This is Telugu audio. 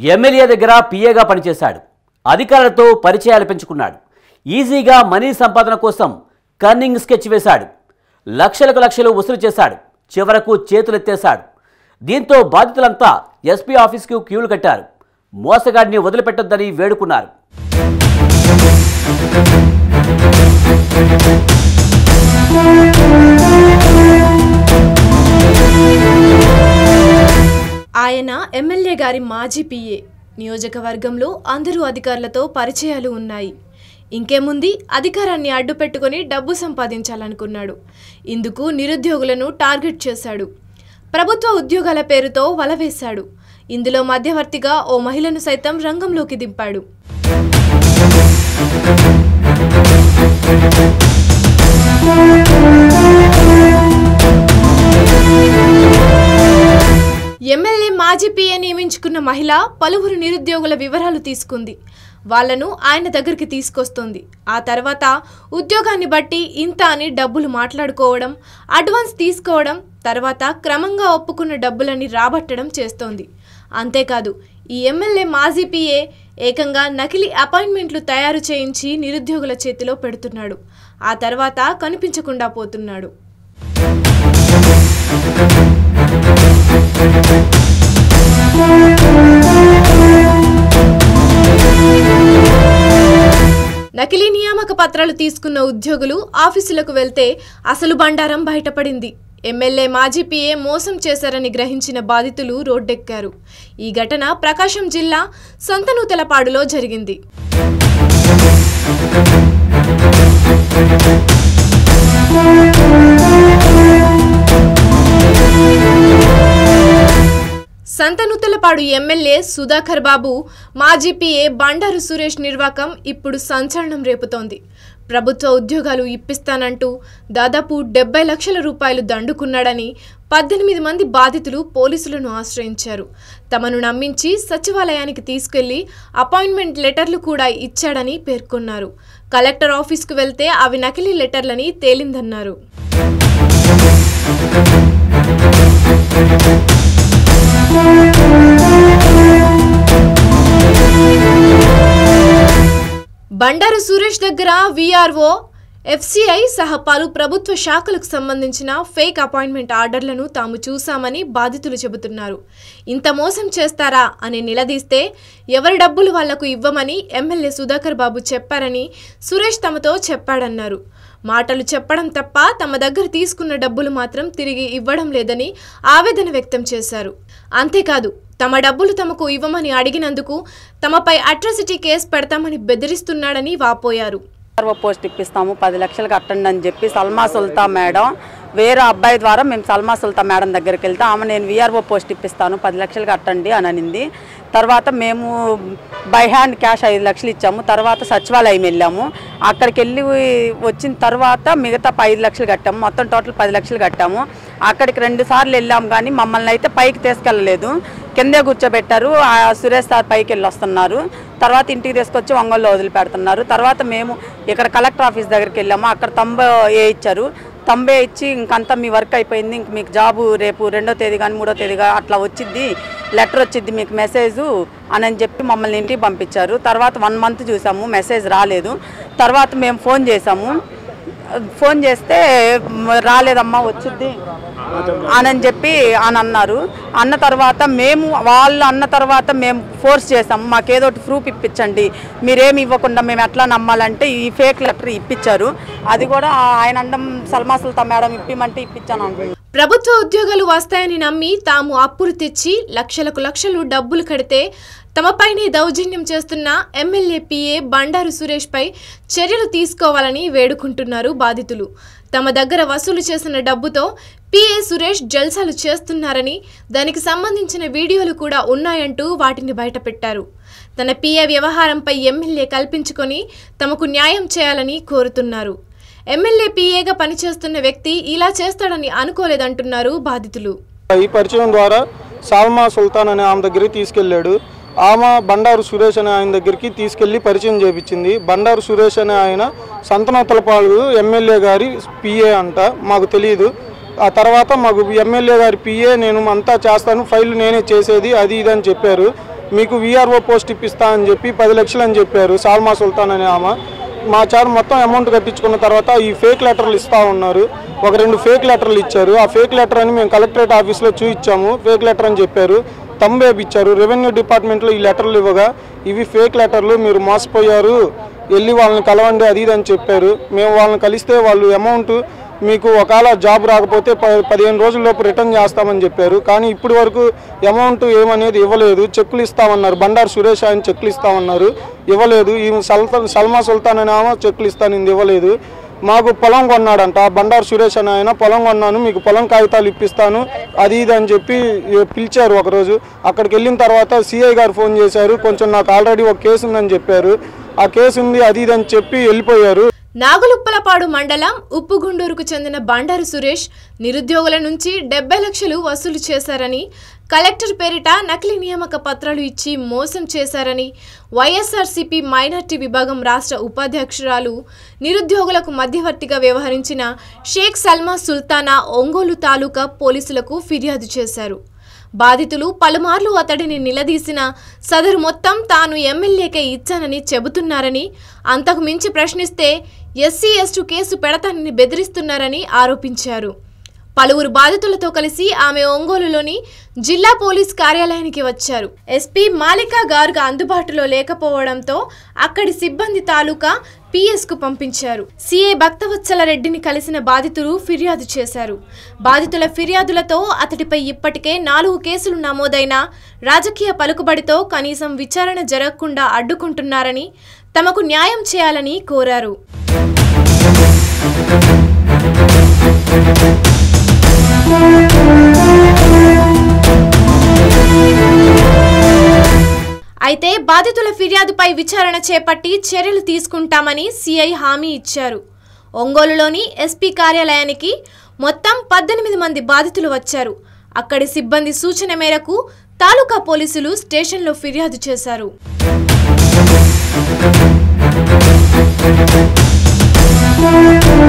ఎమ్మెల్యే దగ్గర పిఏగా పనిచేశాడు అధికారులతో పరిచయాలు పెంచుకున్నాడు ఈజీగా మనీ సంపాదన కోసం కన్నింగ్ స్కెచ్ వేశాడు లక్షలకు లక్షలు వసూలు చేశాడు చివరకు చేతులెత్తేశాడు దీంతో బాధితులంతా ఎస్పీ ఆఫీస్కు క్యూలు కట్టారు మోసగాడిని వదిలిపెట్టొద్దని వేడుకున్నారు ఆయన ఎమ్మెల్యే గారి మాజీ పిఏ నియోజకవర్గంలో అందరూ అధికారులతో పరిచయాలు ఉన్నాయి ఇంకేముంది అధికారాన్ని అడ్డుపెట్టుకొని డబ్బు సంపాదించాలనుకున్నాడు ఇందుకు నిరుద్యోగులను టార్గెట్ చేశాడు ప్రభుత్వ ఉద్యోగాల పేరుతో వలవేశాడు ఇందులో మధ్యవర్తిగా ఓ మహిళను సైతం రంగంలోకి దింపాడు ఎమ్మెల్యే మాజీ పిఏ నియమించుకున్న మహిళ పలువురు నిరుద్యోగుల వివరాలు తీసుకుంది వాళ్ళను ఆయన దగ్గరికి తీసుకొస్తుంది ఆ తర్వాత ఉద్యోగాన్ని బట్టి ఇంత అని డబ్బులు మాట్లాడుకోవడం అడ్వాన్స్ తీసుకోవడం తర్వాత క్రమంగా ఒప్పుకున్న డబ్బులని రాబట్టడం చేస్తోంది అంతేకాదు ఈ ఎమ్మెల్యే మాజీ పిఏ ఏకంగా నకిలీ అపాయింట్మెంట్లు తయారు చేయించి నిరుద్యోగుల చేతిలో పెడుతున్నాడు ఆ తర్వాత కనిపించకుండా పోతున్నాడు నకిలీ నియామక పత్రాలు తీసుకున్న ఉద్యోగులు ఆఫీసులకు వెళ్తే అసలు బండారం బయటపడింది ఎమ్మెల్యే మాజీ పిఏ మోసం చేశారని గ్రహించిన బాధితులు రోడ్డెక్కారు ఈ ఘటన ప్రకాశం జిల్లా సంతనూతలపాడులో జరిగింది సంతనూతలపాడు ఎమ్మెల్యే సుధాకర్ బాబు మాజీ పిఏ బండారు సురేష్ నిర్వాకం ఇప్పుడు సంచలనం రేపుతోంది ప్రభుత్వ ఉద్యోగాలు ఇప్పిస్తానంటూ దాదాపు డెబ్బై లక్షల రూపాయలు దండుకున్నాడని పద్దెనిమిది మంది బాధితులు పోలీసులను ఆశ్రయించారు తమను నమ్మించి సచివాలయానికి తీసుకెళ్లి అపాయింట్మెంట్ లెటర్లు కూడా ఇచ్చాడని పేర్కొన్నారు కలెక్టర్ ఆఫీస్కు వెళ్తే అవి నకిలీ లెటర్లని తేలిందన్నారు బండారు సురేష్ దగ్గర విఆర్ఓ ఎఫ్సిఐ సహా పలు ప్రభుత్వ శాఖలకు సంబంధించిన ఫేక్ అపాయింట్మెంట్ ఆర్డర్లను తాము చూశామని బాధితులు చెబుతున్నారు ఇంత మోసం చేస్తారా అని నిలదీస్తే ఎవరి డబ్బులు వాళ్లకు ఇవ్వమని ఎమ్మెల్యే సుధాకర్ బాబు చెప్పారని సురేష్ తమతో చెప్పాడన్నారు మాటలు చెప్పడం తప్ప తమ దగ్గర తీసుకున్న డబ్బులు మాత్రం తిరిగి ఇవ్వడం లేదని ఆవేదన వ్యక్తం చేశారు అంతేకాదు తమ డబ్బులు తమకు ఇవ్వమని అడిగినందుకు తమపై అట్రాసిటీ కేసు పెడతామని బెదిరిస్తున్నాడని వాపోయారు ఆర్ఓ పోస్ట్ ఇప్పిస్తాము పది లక్షలు కట్టండి అని చెప్పి సల్మా సుల్తా మేడం వేరే అబ్బాయి ద్వారా మేము సల్మా సుల్తా మేడం దగ్గరికి వెళ్తే ఆమె నేను విఆర్ఓ పోస్ట్ ఇప్పిస్తాను పది లక్షలు కట్టండి అని అనింది తర్వాత మేము బై హ్యాండ్ క్యాష్ ఐదు లక్షలు ఇచ్చాము తర్వాత సచివాలయం వెళ్ళాము అక్కడికి వెళ్ళి వచ్చిన తర్వాత మిగతా ఐదు లక్షలు కట్టాము మొత్తం టోటల్ పది లక్షలు కట్టాము అక్కడికి రెండు సార్లు వెళ్ళాము కానీ మమ్మల్ని అయితే పైకి తీసుకెళ్ళలేదు కిందే కూర్చోబెట్టారు ఆ సురేష్ సార్ పైకి వెళ్ళి వస్తున్నారు తర్వాత ఇంటికి తీసుకొచ్చి ఒంగోలులో వదిలిపెడుతున్నారు తర్వాత మేము ఇక్కడ కలెక్టర్ ఆఫీస్ దగ్గరికి వెళ్ళాము అక్కడ తంబ ఏ ఇచ్చారు తంబే ఇచ్చి ఇంకంతా మీ వర్క్ అయిపోయింది ఇంక మీకు జాబు రేపు రెండో తేదీ కానీ మూడో తేదీగా అట్లా వచ్చింది లెటర్ వచ్చింది మీకు మెసేజ్ అని చెప్పి మమ్మల్ని ఇంటికి పంపించారు తర్వాత వన్ మంత్ చూసాము మెసేజ్ రాలేదు తర్వాత మేము ఫోన్ చేసాము ఫోన్ చేస్తే "మ, రాలేదమ్మా వచ్చింది అని చెప్పి అని అన్నారు అన్న తర్వాత మేము వాళ్ళు అన్న తర్వాత మేము ఫోర్స్ చేసాము మాకేదో ఒకటి ప్రూఫ్ ఇప్పించండి మీరేమి ఇవ్వకుండా మేము ఎట్లా నమ్మాలంటే ఈ ఫేక్ లెటర్ ఇప్పించారు అది కూడా ఆయన అండం సల్మా సుల్తా మేడం ఇప్పిమంటే ఇప్పించాను అంటున్నారు ప్రభుత్వ ఉద్యోగాలు వస్తాయని నమ్మి తాము అప్పులు తెచ్చి లక్షలకు లక్షలు డబ్బులు కడితే తమపైనే దౌర్జన్యం చేస్తున్న ఎమ్మెల్యే పిఏ బండారు సురేష్పై చర్యలు తీసుకోవాలని వేడుకుంటున్నారు బాధితులు తమ దగ్గర వసూలు చేసిన డబ్బుతో పిఏ సురేష్ జల్సాలు చేస్తున్నారని దానికి సంబంధించిన వీడియోలు కూడా ఉన్నాయంటూ వాటిని బయటపెట్టారు తన పిఏ వ్యవహారంపై ఎమ్మెల్యే కల్పించుకొని తమకు న్యాయం చేయాలని కోరుతున్నారు ఎమ్మెల్యే పిఏగా పనిచేస్తున్న వ్యక్తి ఇలా చేస్తాడని అనుకోలేదంటున్నారు బాధితులు ఈ పరిచయం ద్వారా సాల్మా సుల్తాన్ అనే ఆమె దగ్గరికి తీసుకెళ్ళాడు ఆమె బండారు సురేష్ అనే ఆయన దగ్గరికి తీసుకెళ్లి పరిచయం చేపించింది బండారు సురేష్ అనే ఆయన సంతనోత్తలపాడు ఎమ్మెల్యే గారి పిఏ అంట మాకు తెలియదు ఆ తర్వాత మాకు ఎమ్మెల్యే గారి పిఏ నేను అంతా చేస్తాను ఫైల్ నేనే చేసేది అది ఇది అని చెప్పారు మీకు వీఆర్ఓ పోస్ట్ ఇప్పిస్తా అని చెప్పి పది లక్షలు అని చెప్పారు సాల్మా సుల్తాన్ అనే ఆమె మా చార్ మొత్తం అమౌంట్ కట్టించుకున్న తర్వాత ఈ ఫేక్ లెటర్లు ఇస్తా ఉన్నారు ఒక రెండు ఫేక్ లెటర్లు ఇచ్చారు ఆ ఫేక్ లెటర్ అని మేము కలెక్టరేట్ ఆఫీస్లో చూపించాము ఫేక్ లెటర్ అని చెప్పారు తంబేబ్ ఇచ్చారు రెవెన్యూ డిపార్ట్మెంట్లో ఈ లెటర్లు ఇవ్వగా ఇవి ఫేక్ లెటర్లు మీరు మోసపోయారు వెళ్ళి వాళ్ళని కలవండి అది ఇది అని చెప్పారు మేము వాళ్ళని కలిస్తే వాళ్ళు అమౌంట్ మీకు ఒకవేళ జాబ్ రాకపోతే ప పదిహేను రోజుల్లోపు రిటర్న్ చేస్తామని చెప్పారు కానీ ఇప్పటి వరకు అమౌంట్ ఏమనేది ఇవ్వలేదు చెక్కులు ఇస్తామన్నారు బండారు సురేష్ ఆయన చెక్కులు ఇస్తామన్నారు ఇవ్వలేదు ఈ సల్తాన్ సల్మా సుల్తాన్ అనే ఆమె చెక్కులు ఇస్తానింది ఇవ్వలేదు మాకు పొలం కొన్నాడంట బండారు సురేష్ అని ఆయన పొలం కొన్నాను మీకు పొలం కాగితాలు ఇప్పిస్తాను అది ఇది అని చెప్పి ఏ, పిలిచారు ఒకరోజు అక్కడికి వెళ్ళిన తర్వాత సిఐ గారు ఫోన్ చేశారు కొంచెం నాకు ఆల్రెడీ ఒక కేసు ఉందని చెప్పారు ఆ కేసు ఉంది అది ఇది అని చెప్పి వెళ్ళిపోయారు నాగులుప్పలపాడు మండలం ఉప్పుగుండూరుకు చెందిన బండారు సురేష్ నిరుద్యోగుల నుంచి డెబ్బై లక్షలు వసూలు చేశారని కలెక్టర్ పేరిట నకిలీ నియామక పత్రాలు ఇచ్చి మోసం చేశారని వైఎస్ఆర్సీపీ మైనార్టీ విభాగం రాష్ట్ర ఉపాధ్యక్షురాలు నిరుద్యోగులకు మధ్యవర్తిగా వ్యవహరించిన షేక్ సల్మా సుల్తానా ఒంగోలు తాలూకా పోలీసులకు ఫిర్యాదు చేశారు బాధితులు పలుమార్లు అతడిని నిలదీసిన సదరు మొత్తం తాను ఎమ్మెల్యేకే ఇచ్చానని చెబుతున్నారని అంతకు మించి ప్రశ్నిస్తే ఎస్సీ ఎస్టు కేసు పెడతానని బెదిరిస్తున్నారని ఆరోపించారు పలువురు బాధితులతో కలిసి ఆమె ఒంగోలులోని జిల్లా పోలీస్ కార్యాలయానికి వచ్చారు ఎస్పీ మాలికా గార్గ్ అందుబాటులో లేకపోవడంతో అక్కడి సిబ్బంది తాలూకా పిఎస్కు పంపించారు సిఏ భక్తవత్సల రెడ్డిని కలిసిన బాధితులు ఫిర్యాదు చేశారు బాధితుల ఫిర్యాదులతో అతడిపై ఇప్పటికే నాలుగు కేసులు నమోదైన రాజకీయ పలుకుబడితో కనీసం విచారణ జరగకుండా అడ్డుకుంటున్నారని తమకు న్యాయం చేయాలని కోరారు అయితే బాధితుల ఫిర్యాదుపై విచారణ చేపట్టి చర్యలు తీసుకుంటామని సిఐ హామీ ఇచ్చారు ఒంగోలులోని ఎస్పీ కార్యాలయానికి మొత్తం పద్దెనిమిది మంది బాధితులు వచ్చారు అక్కడి సిబ్బంది సూచన మేరకు తాలూకా పోలీసులు స్టేషన్లో ఫిర్యాదు చేశారు Thank